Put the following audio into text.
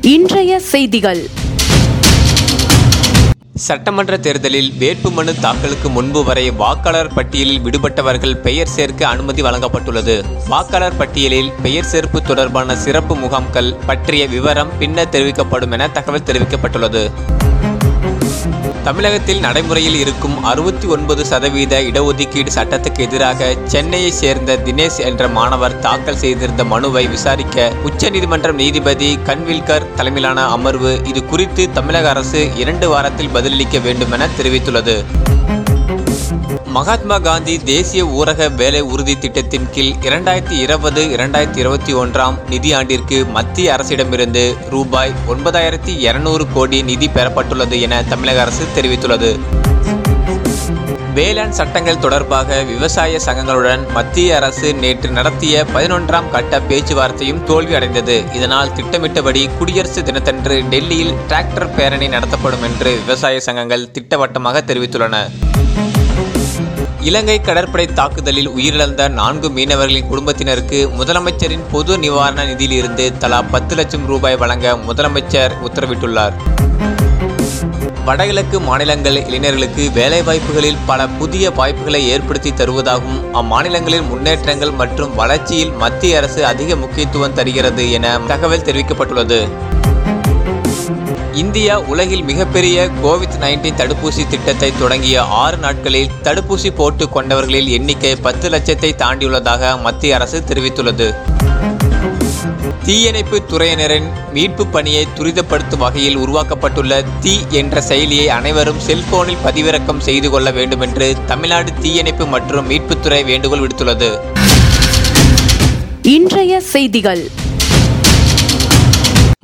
இன்றைய செய்திகள் சட்டமன்ற தேர்தலில் வேட்புமனு தாக்கலுக்கு முன்பு வரை வாக்காளர் பட்டியலில் விடுபட்டவர்கள் பெயர் சேர்க்க அனுமதி வழங்கப்பட்டுள்ளது வாக்காளர் பட்டியலில் பெயர் சேர்ப்பு தொடர்பான சிறப்பு முகாம்கள் பற்றிய விவரம் பின்னர் தெரிவிக்கப்படும் என தகவல் தெரிவிக்கப்பட்டுள்ளது தமிழகத்தில் நடைமுறையில் இருக்கும் அறுபத்தி ஒன்பது சதவீத இடஒதுக்கீடு சட்டத்துக்கு எதிராக சென்னையை சேர்ந்த தினேஷ் என்ற மாணவர் தாக்கல் செய்திருந்த மனுவை விசாரிக்க உச்சநீதிமன்றம் நீதிபதி கன்வில்கர் தலைமையிலான அமர்வு இது குறித்து தமிழக அரசு இரண்டு வாரத்தில் பதிலளிக்க வேண்டும் என தெரிவித்துள்ளது மகாத்மா காந்தி தேசிய ஊரக வேலை உறுதி திட்டத்தின் கீழ் இரண்டாயிரத்தி இருபது இரண்டாயிரத்தி இருபத்தி ஒன்றாம் நிதியாண்டிற்கு மத்திய அரசிடமிருந்து ரூபாய் ஒன்பதாயிரத்தி இருநூறு கோடி நிதி பெறப்பட்டுள்ளது என தமிழக அரசு தெரிவித்துள்ளது வேளாண் சட்டங்கள் தொடர்பாக விவசாய சங்கங்களுடன் மத்திய அரசு நேற்று நடத்திய பதினொன்றாம் கட்ட பேச்சுவார்த்தையும் தோல்வி அடைந்தது இதனால் திட்டமிட்டபடி குடியரசு தினத்தன்று டெல்லியில் டிராக்டர் பேரணி நடத்தப்படும் என்று விவசாய சங்கங்கள் திட்டவட்டமாக தெரிவித்துள்ளன இலங்கை கடற்படை தாக்குதலில் உயிரிழந்த நான்கு மீனவர்களின் குடும்பத்தினருக்கு முதலமைச்சரின் பொது நிவாரண நிதியிலிருந்து தலா பத்து லட்சம் ரூபாய் வழங்க முதலமைச்சர் உத்தரவிட்டுள்ளார் வடகிழக்கு மாநிலங்கள் இளைஞர்களுக்கு வேலைவாய்ப்புகளில் பல புதிய வாய்ப்புகளை ஏற்படுத்தி தருவதாகவும் அம்மாநிலங்களின் முன்னேற்றங்கள் மற்றும் வளர்ச்சியில் மத்திய அரசு அதிக முக்கியத்துவம் தருகிறது என தகவல் தெரிவிக்கப்பட்டுள்ளது இந்தியா உலகில் மிகப்பெரிய கோவிட் நைன்டீன் தடுப்பூசி திட்டத்தை தொடங்கிய ஆறு நாட்களில் தடுப்பூசி போட்டு கொண்டவர்களின் எண்ணிக்கை பத்து லட்சத்தை தாண்டியுள்ளதாக மத்திய அரசு தெரிவித்துள்ளது தீயணைப்பு துறையினரின் மீட்பு பணியை துரிதப்படுத்தும் வகையில் உருவாக்கப்பட்டுள்ள தீ என்ற செயலியை அனைவரும் செல்போனில் பதிவிறக்கம் செய்து கொள்ள வேண்டும் என்று தமிழ்நாடு தீயணைப்பு மற்றும் மீட்புத்துறை வேண்டுகோள் விடுத்துள்ளது இன்றைய செய்திகள்